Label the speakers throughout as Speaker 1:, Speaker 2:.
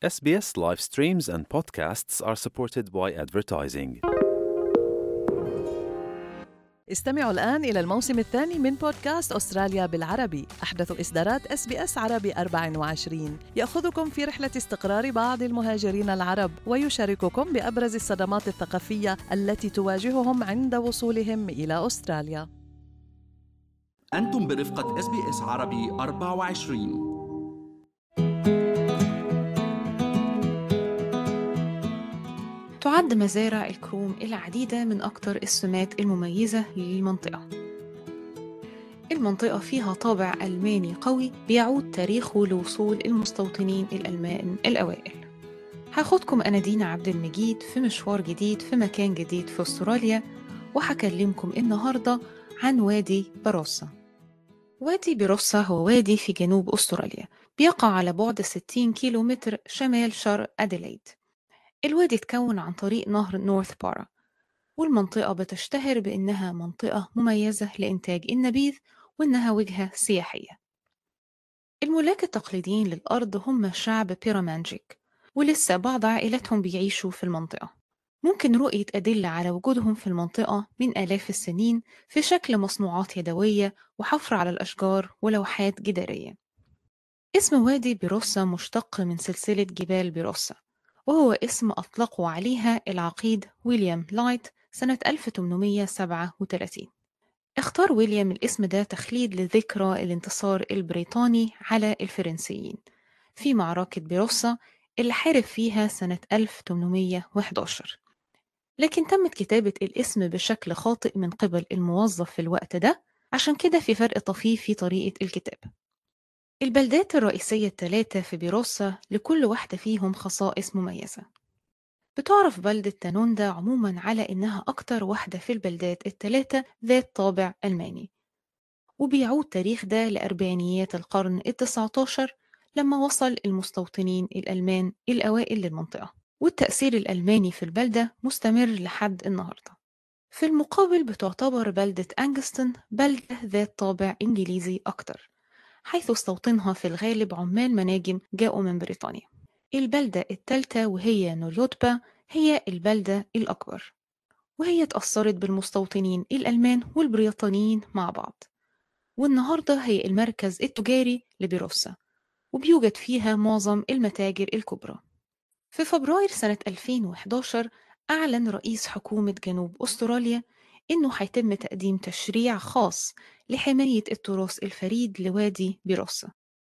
Speaker 1: SBS live streams and podcasts are supported by advertising.
Speaker 2: استمعوا الآن إلى الموسم الثاني من بودكاست أستراليا بالعربي أحدث إصدارات اس بي اس عربي 24 يأخذكم في رحلة استقرار بعض المهاجرين العرب ويشارككم بأبرز الصدمات الثقافية التي تواجههم عند وصولهم إلى أستراليا
Speaker 3: أنتم برفقة اس بي اس عربي 24
Speaker 4: تعد مزارع الكروم العديدة من أكثر السمات المميزة للمنطقة المنطقة فيها طابع ألماني قوي بيعود تاريخه لوصول المستوطنين الألمان الأوائل هاخدكم أنا دينا عبد المجيد في مشوار جديد في مكان جديد في أستراليا وهكلمكم النهاردة عن وادي باروسا وادي بيروسا هو وادي في جنوب أستراليا بيقع على بعد 60 كيلومتر شمال شرق أديلايد الوادي اتكون عن طريق نهر نورث بارا والمنطقة بتشتهر بإنها منطقة مميزة لإنتاج النبيذ وإنها وجهة سياحية الملاك التقليديين للأرض هم شعب بيرامانجيك ولسه بعض عائلاتهم بيعيشوا في المنطقة ممكن رؤية أدلة على وجودهم في المنطقة من آلاف السنين في شكل مصنوعات يدوية وحفر على الأشجار ولوحات جدارية اسم وادي بيروسا مشتق من سلسلة جبال بيروسا وهو اسم أطلقوا عليها العقيد ويليام لايت سنة 1837 اختار ويليام الاسم ده تخليد لذكرى الانتصار البريطاني على الفرنسيين في معركة بيروسا اللي حارب فيها سنة 1811 لكن تمت كتابة الاسم بشكل خاطئ من قبل الموظف في الوقت ده عشان كده في فرق طفيف في طريقة الكتابة البلدات الرئيسية الثلاثة في بيروسا لكل واحدة فيهم خصائص مميزة بتعرف بلدة تانوندا عموما على إنها أكتر واحدة في البلدات الثلاثة ذات طابع ألماني وبيعود تاريخ ده لأربعينيات القرن التسعة عشر لما وصل المستوطنين الألمان الأوائل للمنطقة والتأثير الألماني في البلدة مستمر لحد النهاردة في المقابل بتعتبر بلدة أنجستون بلدة ذات طابع إنجليزي أكتر حيث استوطنها في الغالب عمال مناجم جاءوا من بريطانيا البلدة الثالثة وهي نوريوتبا هي البلدة الأكبر وهي تأثرت بالمستوطنين الألمان والبريطانيين مع بعض والنهاردة هي المركز التجاري لبيروسا وبيوجد فيها معظم المتاجر الكبرى في فبراير سنة 2011 أعلن رئيس حكومة جنوب أستراليا إنه هيتم تقديم تشريع خاص لحماية التراث الفريد لوادي بيروسا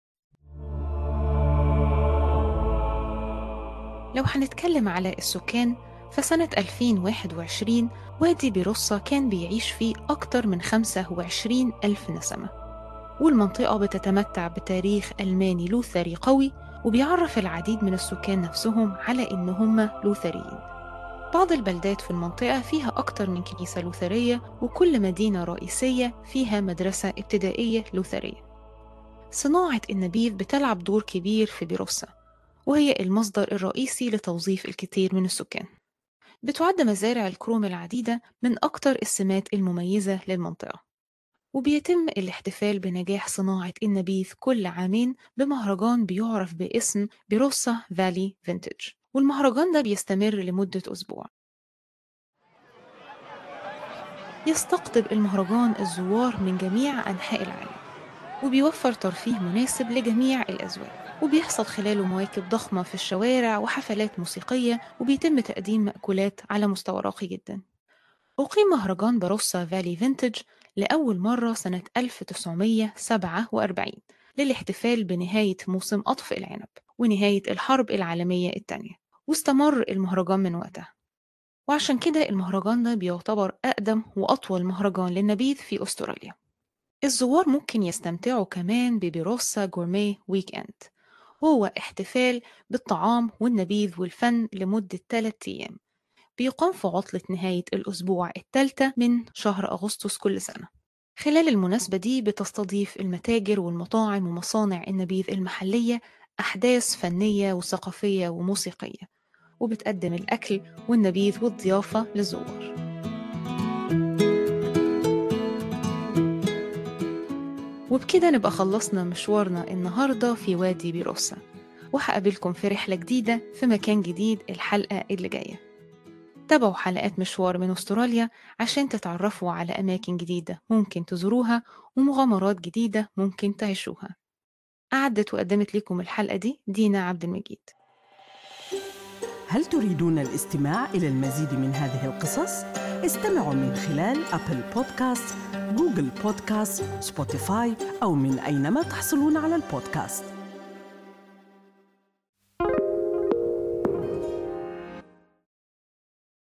Speaker 4: لو هنتكلم على السكان فسنة 2021 وادي بيروسا كان بيعيش فيه أكتر من 25 ألف نسمة والمنطقة بتتمتع بتاريخ ألماني لوثري قوي وبيعرف العديد من السكان نفسهم على إن هم لوثريين بعض البلدات في المنطقة فيها أكتر من كنيسة لوثرية وكل مدينة رئيسية فيها مدرسة ابتدائية لوثرية صناعة النبيذ بتلعب دور كبير في بيروسا وهي المصدر الرئيسي لتوظيف الكثير من السكان بتعد مزارع الكروم العديدة من أكتر السمات المميزة للمنطقة وبيتم الاحتفال بنجاح صناعة النبيذ كل عامين بمهرجان بيعرف باسم بيروسا فالي فينتج والمهرجان ده بيستمر لمدة أسبوع يستقطب المهرجان الزوار من جميع أنحاء العالم وبيوفر ترفيه مناسب لجميع الأذواق وبيحصل خلاله مواكب ضخمة في الشوارع وحفلات موسيقية وبيتم تقديم مأكولات على مستوى راقي جدا أقيم مهرجان باروسا فالي فينتج لأول مرة سنة 1947 للاحتفال بنهاية موسم قطف العنب ونهاية الحرب العالمية الثانية واستمر المهرجان من وقتها وعشان كده المهرجان ده بيعتبر أقدم وأطول مهرجان للنبيذ في أستراليا الزوار ممكن يستمتعوا كمان ببيروسا جورمي ويك أند وهو احتفال بالطعام والنبيذ والفن لمدة 3 أيام بيقام في عطلة نهاية الأسبوع الثالثة من شهر أغسطس كل سنة خلال المناسبة دي بتستضيف المتاجر والمطاعم ومصانع النبيذ المحلية أحداث فنية وثقافية وموسيقية وبتقدم الأكل والنبيذ والضيافة للزوار وبكده نبقى خلصنا مشوارنا النهاردة في وادي بيروسا وهقابلكم في رحلة جديدة في مكان جديد الحلقة اللي جاية تابعوا حلقات مشوار من أستراليا عشان تتعرفوا على أماكن جديدة ممكن تزوروها ومغامرات جديدة ممكن تعيشوها أعدت وقدمت لكم الحلقة دي دينا عبد المجيد
Speaker 5: هل تريدون الاستماع إلى المزيد من هذه القصص؟ استمعوا من خلال أبل بودكاست، جوجل بودكاست، سبوتيفاي أو من أينما تحصلون على البودكاست